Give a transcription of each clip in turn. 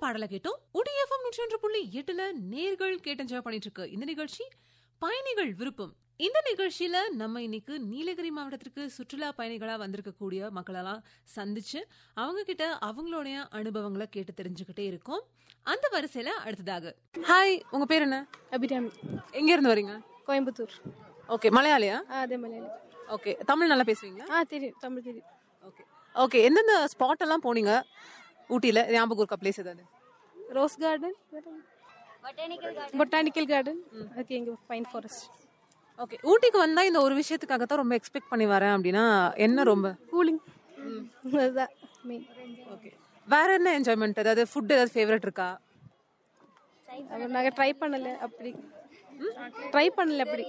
பாடலை கேட்டோம் உடிஎஃப்எம் நூற்றி ஒன்று புள்ளி எட்டுல நேர்கள் கேட்டு என்ஜாய் பண்ணிட்டு இருக்கு இந்த நிகழ்ச்சி பயணிகள் விருப்பம் இந்த நிகழ்ச்சியில நம்ம இன்னைக்கு நீலகிரி மாவட்டத்திற்கு சுற்றுலா பயணிகளா வந்திருக்கக்கூடிய மக்களெல்லாம் சந்திச்சு அவங்க கிட்ட அவங்களுடைய அனுபவங்களை கேட்டு தெரிஞ்சுக்கிட்டே இருக்கோம் அந்த வரிசையில அடுத்ததாக ஹாய் உங்க பேர் என்ன அபிராமி எங்க இருந்து வரீங்க கோயம்புத்தூர் ஓகே மலையாளியா ஆ அதே மலையாளி ஓகே தமிழ் நல்லா பேசுவீங்களா ஆ தெரியும் தமிழ் தெரியும் ஓகே ஓகே எந்தெந்த ஸ்பாட் எல்லாம் போனீங்க ஊட்டியில ஞாபகம் இருக்கா பிளேஸ் ஏதாவது ரோஸ் கார்டன் பொட்டானிக்கல் கார்டன் அதுக்கு எங்க பைன் ஃபாரஸ்ட் ஓகே ஊட்டிக்கு வந்தா இந்த ஒரு விஷயத்துக்காக தான் ரொம்ப எக்ஸ்பெக்ட் பண்ணி வரேன் அப்படின்னா என்ன ரொம்ப கூலிங் அதுதான் மெயின் ஓகே வேற என்ன என்ஜாய்மெண்ட் அதாவது ஃபுட் ஏதாவது ஃபேவரட் இருக்கா அப்புறம் நாங்கள் ட்ரை பண்ணல அப்படி ட்ரை பண்ணல அப்படி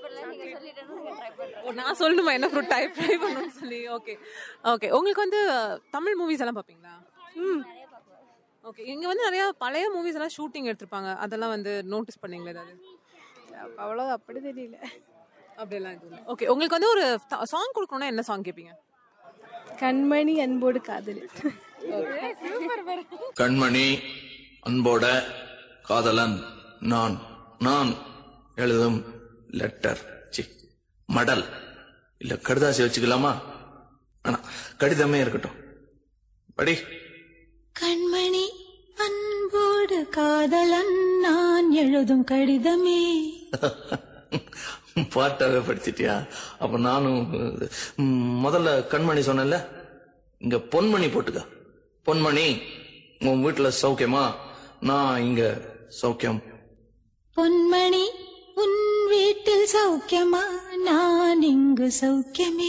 ஓ, நான் சொல்லணுமா என்ன ஃப்ரூட் டைப் ட்ரை பண்ணணும்னு சொல்லி ஓகே ஓகே உங்களுக்கு வந்து அஹ், தமிழ் மூவிஸ் எல்லாம் பார்ப்பீங்களா ம் ஓகே இங்க வந்து நிறைய பழைய மூவிஸ் எல்லாம் ஷூட்டிங் எடுத்திருப்பாங்க அதெல்லாம் வந்து நோட்டீஸ் பண்ணீங்களா ஏதாவது அவ்வளோ அப்படி தெரியல அப்படியெல்லாம் எதுவும் ஓகே உங்களுக்கு வந்து ஒரு சாங் கொடுக்கணும்னா என்ன சாங் கேட்பீங்க கண்மணி அன்போடு காதல் கண்மணி அன்போட காதலன் நான் நான் எழுதும் லெட்டர் சி மடல் இல்ல கடுதாசி வச்சுக்கலாமா ஆனா கடிதமே இருக்கட்டும் படி கண்மணி அன்போடு காதலன் நான் எழுதும் கடிதமே பாட்டாவே படிச்சிட்டியா அப்ப நானும் ம், முதல்ல கண்மணி சொன்னேன்ல இங்க பொன்மணி போட்டுக்க பொன்மணி உன் வீட்டுல சௌக்கியமா நான் இங்க சௌக்கியம் பொன்மணி உன் வீட்டில் சௌக்கியமா நான் இங்கு சௌக்கியமே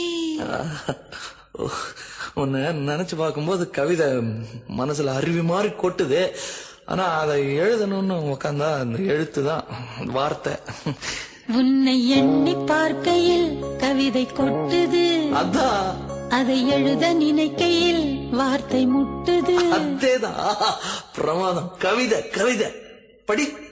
உன்னை நினைச்சு பார்க்கும்போது கவிதை மனசுல அருவி மாதிரி கொட்டுது ஆனா அதை எழுதணும்னு உக்காந்தா அந்த எழுத்து தான் வார்த்தை உன்னை எண்ணி பார்க்கையில் கவிதை கொட்டுது அதான் அதை எழுத நினைக்கையில் வார்த்தை முட்டுது அதேதான் பிரமாதம் கவிதை கவிதை படி